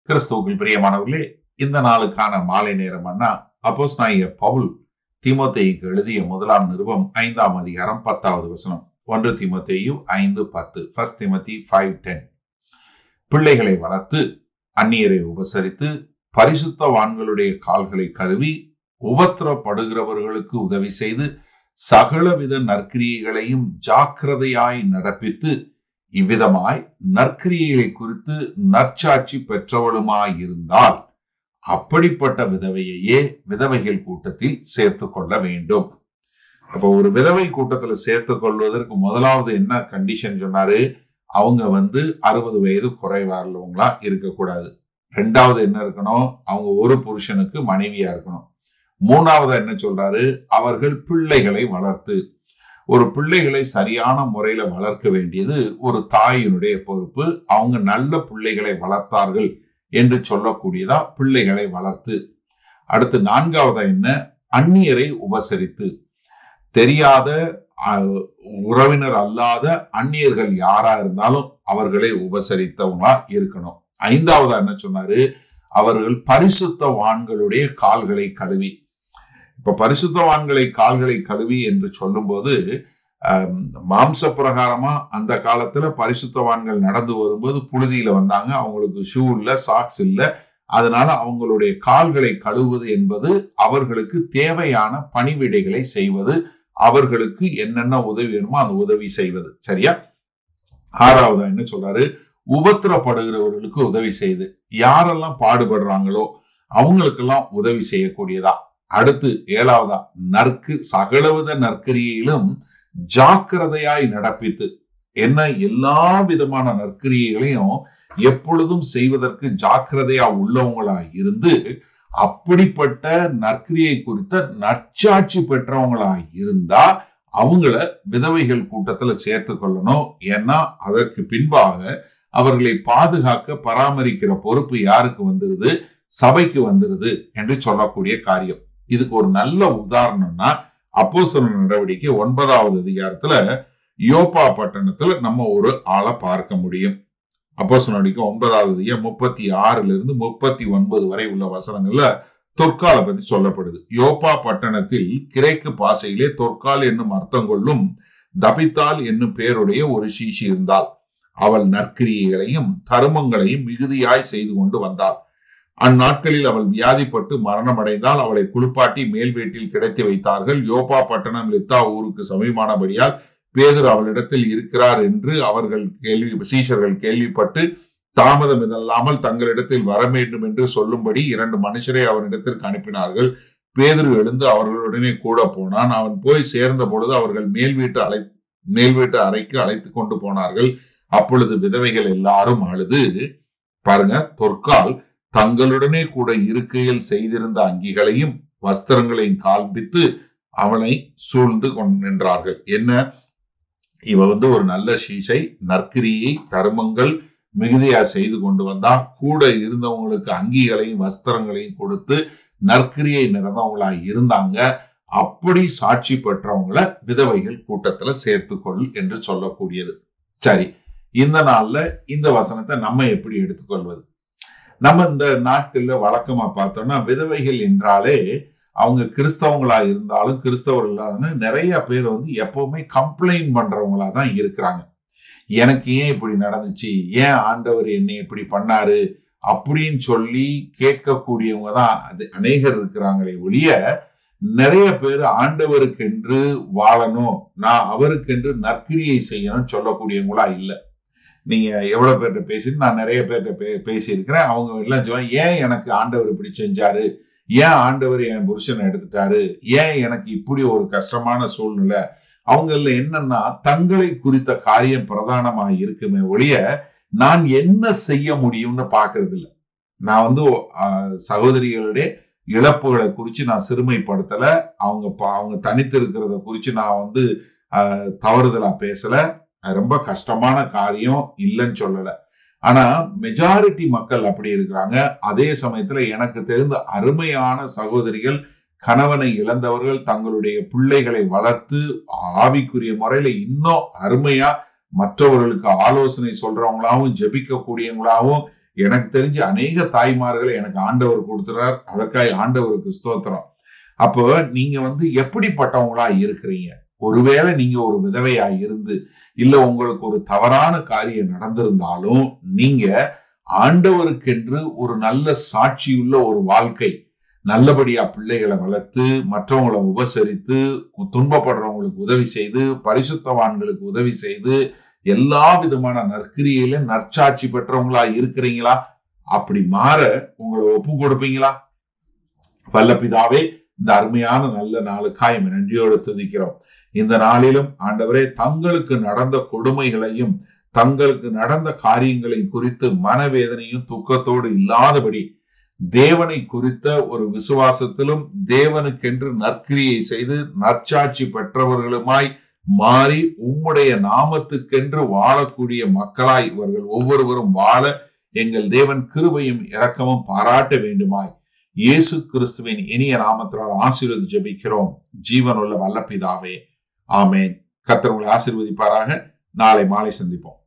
கிறிஸ்துவுக்குள் பிரியமானவர்களே இந்த நாளுக்கான மாலை நேரம் அண்ணா அப்போஸ் நாய பவுல் தீமோத்தேயுக்கு எழுதிய முதலாம் நிருபம் ஐந்தாம் அதிகாரம் பத்தாவது வசனம் ஒன்று தீமோத்தேயு ஐந்து பத்து ஃபர்ஸ்ட் திமதி ஃபைவ் டென் பிள்ளைகளை வளர்த்து அந்நியரை உபசரித்து பரிசுத்தவான்களுடைய கால்களை கழுவி உபத்திரப்படுகிறவர்களுக்கு உதவி செய்து சகலவித நற்கிரியைகளையும் ஜாக்கிரதையாய் நடப்பித்து இவ்விதமாய் நற்கிரியைகளை குறித்து நற்சாட்சி பெற்றவளுமாயிருந்தால் அப்படிப்பட்ட விதவையையே விதவைகள் கூட்டத்தில் சேர்த்து கொள்ள வேண்டும் அப்ப ஒரு விதவை கூட்டத்துல சேர்த்து கொள்வதற்கு முதலாவது என்ன கண்டிஷன் சொன்னாரு அவங்க வந்து அறுபது வயது குறைவார்லவங்களா இருக்கக்கூடாது ரெண்டாவது என்ன இருக்கணும் அவங்க ஒரு புருஷனுக்கு மனைவியா இருக்கணும் மூணாவது என்ன சொல்றாரு அவர்கள் பிள்ளைகளை வளர்த்து ஒரு பிள்ளைகளை சரியான முறையில வளர்க்க வேண்டியது ஒரு தாயினுடைய பொறுப்பு அவங்க நல்ல பிள்ளைகளை வளர்த்தார்கள் என்று சொல்லக்கூடியதா பிள்ளைகளை வளர்த்து அடுத்து நான்காவதா என்ன அந்நியரை உபசரித்து தெரியாத உறவினர் அல்லாத அந்நியர்கள் யாரா இருந்தாலும் அவர்களை உபசரித்தவங்களா இருக்கணும் ஐந்தாவதா என்ன சொன்னாரு அவர்கள் பரிசுத்தவான்களுடைய கால்களை கழுவி இப்ப பரிசுத்தவான்களை கால்களை கழுவி என்று சொல்லும்போது மாம்ச பிரகாரமா அந்த காலத்துல பரிசுத்தவான்கள் நடந்து வரும்போது புழுதியில வந்தாங்க அவங்களுக்கு ஷூ இல்ல சாக்ஸ் இல்ல அதனால அவங்களுடைய கால்களை கழுவுவது என்பது அவர்களுக்கு தேவையான பணிவிடைகளை செய்வது அவர்களுக்கு என்னென்ன உதவி வேணுமோ அந்த உதவி செய்வது சரியா ஆறாவது என்ன சொல்றாரு உபத்திரப்படுகிறவர்களுக்கு உதவி செய்து யாரெல்லாம் பாடுபடுறாங்களோ அவங்களுக்கெல்லாம் உதவி செய்யக்கூடியதா அடுத்து ஏழாவதா நற்கு சகலவித நற்கரியிலும் ஜாக்கிரதையாய் நடப்பித்து என்ன எல்லா விதமான நற்கரியைகளையும் எப்பொழுதும் செய்வதற்கு ஜாக்கிரதையா உள்ளவங்களா இருந்து அப்படிப்பட்ட நற்கிரியை குறித்த நற்சாட்சி பெற்றவங்களா இருந்தா அவங்கள விதவைகள் கூட்டத்துல சேர்த்து கொள்ளணும் ஏன்னா அதற்கு பின்பாக அவர்களை பாதுகாக்க பராமரிக்கிற பொறுப்பு யாருக்கு வந்துருது சபைக்கு வந்துருது என்று சொல்லக்கூடிய காரியம் இதுக்கு ஒரு நல்ல உதாரணம்னா அப்போசன நடவடிக்கை ஒன்பதாவது அதிகாரத்துல யோப்பா பட்டணத்துல நம்ம ஒரு ஆளை பார்க்க முடியும் அப்போசன நடவடிக்கை ஒன்பதாவது அதிகாரம் முப்பத்தி ஆறுல இருந்து முப்பத்தி ஒன்பது வரை உள்ள வசனங்கள்ல தொற்கால பத்தி சொல்லப்படுது யோப்பா பட்டணத்தில் கிரேக்கு பாசையிலே தொற்கால் என்னும் அர்த்தம் கொள்ளும் தபித்தால் என்னும் பேருடைய ஒரு சீசி இருந்தாள் அவள் நற்கிரியைகளையும் தருமங்களையும் மிகுதியாய் செய்து கொண்டு வந்தாள் அந்நாட்களில் அவள் வியாதிப்பட்டு மரணம் அடைந்தால் அவளை குளிப்பாட்டி மேல் வீட்டில் கிடைத்து வைத்தார்கள் யோபா பட்டணம் லித்தா ஊருக்கு சமீபமானபடியால் பேதர் அவளிடத்தில் இருக்கிறார் என்று அவர்கள் கேள்வி சீஷர்கள் கேள்விப்பட்டு தாமதம் இதல்லாமல் தங்களிடத்தில் வர வேண்டும் என்று சொல்லும்படி இரண்டு மனுஷரை அவனிடத்திற்கு அனுப்பினார்கள் பேதர் எழுந்து அவர்களுடனே கூட போனான் அவன் போய் சேர்ந்த பொழுது அவர்கள் மேல் வீட்டு அழை மேல் வீட்டு அறைக்கு அழைத்து கொண்டு போனார்கள் அப்பொழுது விதவைகள் எல்லாரும் அழுது பாருங்க தொற்கால் தங்களுடனே கூட இருக்கையில் செய்திருந்த அங்கிகளையும் வஸ்திரங்களையும் காண்பித்து அவனை சூழ்ந்து கொண்டின்றார்கள் என்ன இவ வந்து ஒரு நல்ல சீசை நற்கிரியை தர்மங்கள் மிகுதியா செய்து கொண்டு வந்தா கூட இருந்தவங்களுக்கு அங்கிகளையும் வஸ்திரங்களையும் கொடுத்து நற்கிரியை நடந்தவங்களா இருந்தாங்க அப்படி சாட்சி பெற்றவங்கள விதவைகள் கூட்டத்துல சேர்த்துக்கொள் என்று சொல்லக்கூடியது சரி இந்த நாள்ல இந்த வசனத்தை நம்ம எப்படி எடுத்துக்கொள்வது நம்ம இந்த நாட்கள்ல வழக்கமா பார்த்தோம்னா விதவைகள் என்றாலே அவங்க கிறிஸ்தவங்களா இருந்தாலும் கிறிஸ்தவர்கள் இல்லாதன்னு நிறைய பேர் வந்து எப்பவுமே கம்ப்ளைண்ட் பண்றவங்களா தான் இருக்கிறாங்க எனக்கு ஏன் இப்படி நடந்துச்சு ஏன் ஆண்டவர் என்னை இப்படி பண்ணாரு அப்படின்னு சொல்லி கேட்கக்கூடியவங்க தான் அது அநேகர் இருக்கிறாங்களே ஒழிய நிறைய பேர் ஆண்டவருக்கென்று வாழணும் நான் அவருக்கென்று நற்கிரியை செய்யணும்னு சொல்லக்கூடியவங்களா இல்லை நீங்க எவ்வளவு பேர்கிட்ட பேசி நான் நிறைய பேர்கிட்ட பே பேசியிருக்கிறேன் அவங்க எல்லாம் சொல்லுவாங்க ஏன் எனக்கு ஆண்டவர் இப்படி செஞ்சாரு ஏன் ஆண்டவர் என் புருஷனை எடுத்துட்டாரு ஏன் எனக்கு இப்படி ஒரு கஷ்டமான சூழ்நிலை அவங்கள என்னன்னா தங்களை குறித்த காரியம் பிரதானமா இருக்குமே ஒழிய நான் என்ன செய்ய முடியும்னு பாக்குறது இல்லை நான் வந்து சகோதரிகளுடைய இழப்புகளை குறிச்சு நான் சிறுமைப்படுத்தல அவங்க அவங்க தனித்து இருக்கிறத குறிச்சு நான் வந்து தவறுதலா பேசல ரொம்ப கஷ்டமான காரியம் இல்லைன்னு சொல்லல ஆனா மெஜாரிட்டி மக்கள் அப்படி இருக்கிறாங்க அதே சமயத்துல எனக்கு தெரிந்த அருமையான சகோதரிகள் கணவனை இழந்தவர்கள் தங்களுடைய பிள்ளைகளை வளர்த்து ஆவிக்குரிய முறையில இன்னும் அருமையா மற்றவர்களுக்கு ஆலோசனை சொல்றவங்களாவும் ஜெபிக்க கூடியவங்களாவும் எனக்கு தெரிஞ்சு அநேக தாய்மார்களை எனக்கு ஆண்டவர் கொடுத்துறார் அதற்காக ஆண்டவருக்கு ஸ்தோத்திரம் அப்போ நீங்க வந்து எப்படிப்பட்டவங்களா இருக்கிறீங்க ஒருவேளை நீங்க ஒரு விதவையா இருந்து இல்ல உங்களுக்கு ஒரு தவறான காரியம் நடந்திருந்தாலும் நீங்க ஆண்டவருக்கென்று ஒரு நல்ல சாட்சியுள்ள ஒரு வாழ்க்கை நல்லபடியா பிள்ளைகளை வளர்த்து மற்றவங்களை உபசரித்து துன்பப்படுறவங்களுக்கு உதவி செய்து பரிசுத்தவான்களுக்கு உதவி செய்து எல்லா விதமான நற்கிரியிலும் நற்சாட்சி பெற்றவங்களா இருக்கிறீங்களா அப்படி மாற உங்களை ஒப்பு கொடுப்பீங்களா வல்ல பிதாவே இந்த அருமையான நல்ல நாளுக்காய் நன்றியோடு துதிக்கிறோம் இந்த நாளிலும் ஆண்டவரே தங்களுக்கு நடந்த கொடுமைகளையும் தங்களுக்கு நடந்த காரியங்களை குறித்து மனவேதனையும் துக்கத்தோடு இல்லாதபடி தேவனை குறித்த ஒரு விசுவாசத்திலும் தேவனுக்கென்று நற்கிரியை செய்து நற்சாட்சி பெற்றவர்களுமாய் மாறி உம்முடைய நாமத்துக்கென்று வாழக்கூடிய மக்களாய் இவர்கள் ஒவ்வொருவரும் வாழ எங்கள் தேவன் கிருபையும் இரக்கமும் பாராட்ட வேண்டுமாய் இயேசு கிறிஸ்துவின் இனிய நாமத்தினால் ஆசீர்வதி ஜபிக்கிறோம் ஜீவனுள்ள வல்லப்பிதாவே ஆமேன் கத்தர் உங்களை ஆசீர்வதிப்பாராக நாளை மாலை சந்திப்போம்